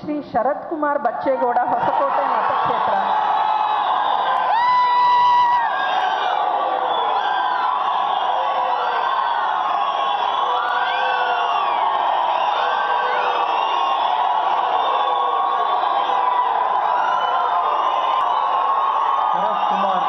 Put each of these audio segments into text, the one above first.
ಶ್ರೀ ಶರತ್ ಕುಮಾರ್ ಬಚ್ಚೇಗೌಡ ಹೊಸಕೋಟೆ ಮತಕ್ಷೇತ್ರ ಶರತ್ ಕುಮಾರ್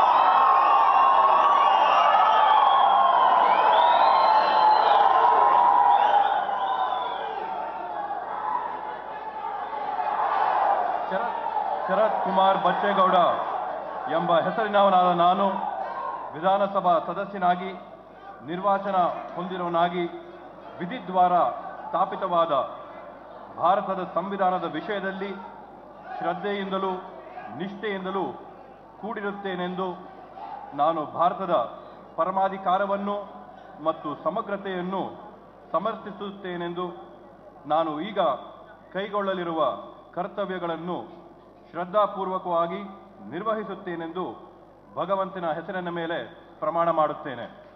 ಶರತ್ ಶರತ್ ಕುಮಾರ್ ಬಚ್ಚೇಗೌಡ ಎಂಬ ಹೆಸರಿನವನಾದ ನಾನು ವಿಧಾನಸಭಾ ಸದಸ್ಯನಾಗಿ ನಿರ್ವಾಚನ ಹೊಂದಿರುವನಾಗಿ ವಿಧಿದ್ವಾರ ಸ್ಥಾಪಿತವಾದ ಭಾರತದ ಸಂವಿಧಾನದ ವಿಷಯದಲ್ಲಿ ಶ್ರದ್ಧೆಯಿಂದಲೂ ನಿಷ್ಠೆಯಿಂದಲೂ ಕೂಡಿರುತ್ತೇನೆಂದು ನಾನು ಭಾರತದ ಪರಮಾಧಿಕಾರವನ್ನು ಮತ್ತು ಸಮಗ್ರತೆಯನ್ನು ಸಮರ್ಥಿಸುತ್ತೇನೆಂದು ನಾನು ಈಗ ಕೈಗೊಳ್ಳಲಿರುವ ಕರ್ತವ್ಯಗಳನ್ನು ಶ್ರದ್ಧಾಪೂರ್ವಕವಾಗಿ ನಿರ್ವಹಿಸುತ್ತೇನೆಂದು ಭಗವಂತನ ಹೆಸರಿನ ಮೇಲೆ ಪ್ರಮಾಣ ಮಾಡುತ್ತೇನೆ